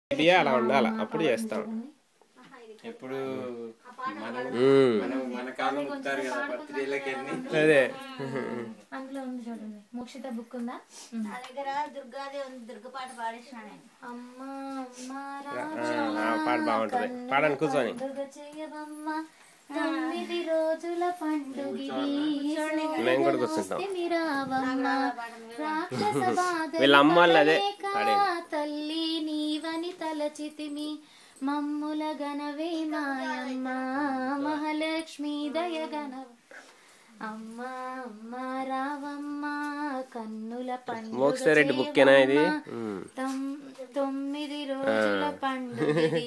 Idea అలా ఉండాలి అప్పుడు చేస్తాం ఎప్పుడు మనం ఉమ్. మనం మన కాలం ఉంటారు కదా బర్త్డేలకి వెళ్ళి అదే అందులో ఉంది చూడండి మోక్షిత బుక్ ఉందా నా దగ్గర దుర్గాదే ఉంది దుర్గ పాట పాడేసిన నేను అమ్మా అమ్మా ఆ, ఆ పాట బాగుంటది పాడండి కూర్చొని పండుగ చేయవమ్మ తొమ్మిది రోజుల పండుగిది మేము కూడా కూర్చుంటాం రావమ్మ రాక్షస బాధలు వీళ్ళ అమ్మ వాళ్ళు అదే పడలేక పాడేది. తల్లి నీవని తలచితిమి మమ్ముల గనవే మాయమ్మ మహాలక్ష్మి దయగనవ అమ్మ అమ్మ రావమ్మ కన్నుల పండుగ మోక్షరెడ్డి బుక్కేనా ఇది చేయవమ్మ. ఉమ్. తొమ్- తొమ్మిది రోజుల పండుగది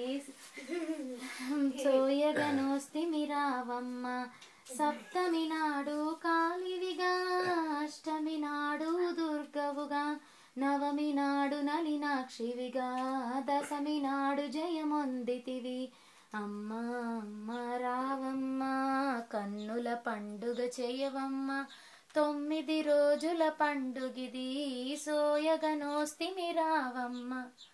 సోయగనోస్తిమి రావమ్మ సప్తమి నాడు కాళివిగా అష్టమి నాడు దుర్గవుగా నవమి నాడు నలినాక్షివిగా దశమి నాడు జయమొందితివి అమ్మ అమ్మ రావమ్మ కన్నుల పండుగ చేయవమ్మ తొమ్మిది రోజుల పండుగిది సోయగనోస్తిమి రావమ్మ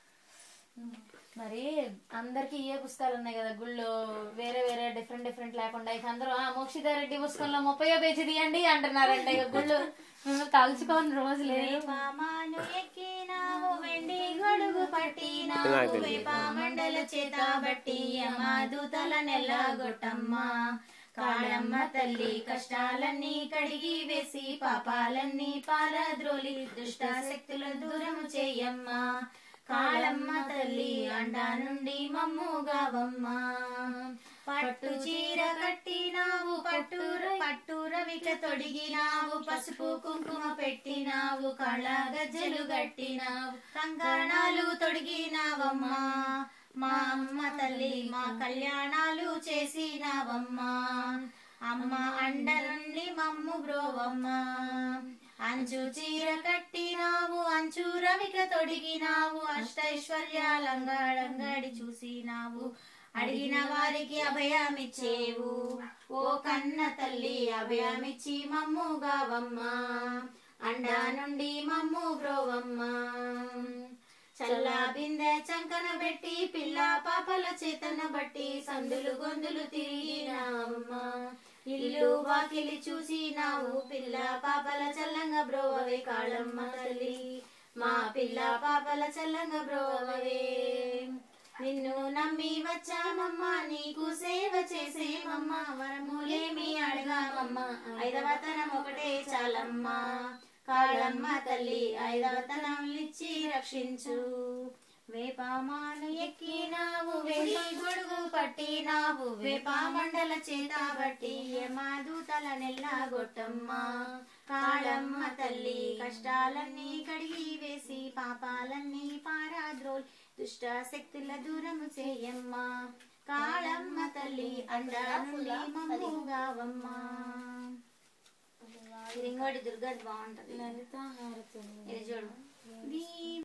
మరి అందరికి ఏ పుస్తకాలు ఉన్నాయి కదా గుళ్ళో వేరే వేరే డిఫరెంట్ డిఫరెంట్ లేకుండా ఇక అందరూ ఆ మోక్షితారెడ్డి పుస్తకంలో ముప్పయో పేజీ తీయండి అంటున్నారంట ఇక గుళ్ళు మేము తలుచుకోని రోజు లేదు పామాను ఎక్కినావు వెండి గొడుగు పట్టినావు నాకు తెలియదు. వేప మండల చేత బట్టి అమాదూతల నెల్లగొట్టమ్మ కాళమ్మ తల్లి కష్టాలన్నీ కడిగి వేసి పాపాలన్నీ పారద్రోలి దుష్ట శక్తుల దూరము చేయమ్మ కాళమ్మ తల్లి అండా నుండి మమ్ముగావమ్మ పట్టు చీర కట్టినావు పట్టు పట్టు రవిక తొడిగినావు పసుపు కుంకుమ పెట్టినావు కళ్ళ గజ్జలు గట్టినావు కంకణాలు తొడిగినావమ్మా మా అమ్మ తల్లి మా కళ్యాణాలు చేసినావమ్మా అమ్మ అండ నుండి మమ్ము బ్రోవమ్మా అంచు చీర కట్టినావు అంచు రవిక తొడిగినావు అష్టైశ్వర్యాలంగాడంగాడి చూసినావు అడిగిన వారికి అభయమిచ్చేవు ఓ కన్న తల్లి అభయమిచ్చి మమ్ముగావమ్మా అండా నుండి మమ్ము బ్రోవమ్మా చల్లా బిందె చంకన పెట్టి పిల్ల పాపల చేతన బట్టి సందులు గొంతులు తిరిగినావమ్మా ఇల్లు వాకిలి చూసినావు పిల్ల పాపల చల్లంగా బ్రోవవే కాళమ్మ తల్లి మా పిల్ల పాపల చల్లంగా బ్రోవవే నిన్ను నమ్మి వచ్చామమ్మా నీకు సేవ చేసేమమ్మా వరములేమి అడగామమ్మా ఐదవతనం ఒకటే చాలమ్మా కాళమ్మ తల్లి ఐదవతనం ఇచ్చి రక్షించు వేపామాను ఎక్కినావు వెండి గొడుగు పట్టినావు వేపా మండల చేత బట్టి యమాదూతల నెల్లగొట్టమ్మ కాళమ్మ తల్లి కష్టాలన్నీ కడిగి వేసి పాపాలన్నీ పారాద్రోల్ దుష్ట శక్తుల దూరము చేయమ్మ కాళమ్మ తల్లి అండా నుండి మమ్ముగావమ్మ ఇది ఇంకోటి దుర్గది బాగుంటది లలిత హారతి ఉంది. ఇది చూడు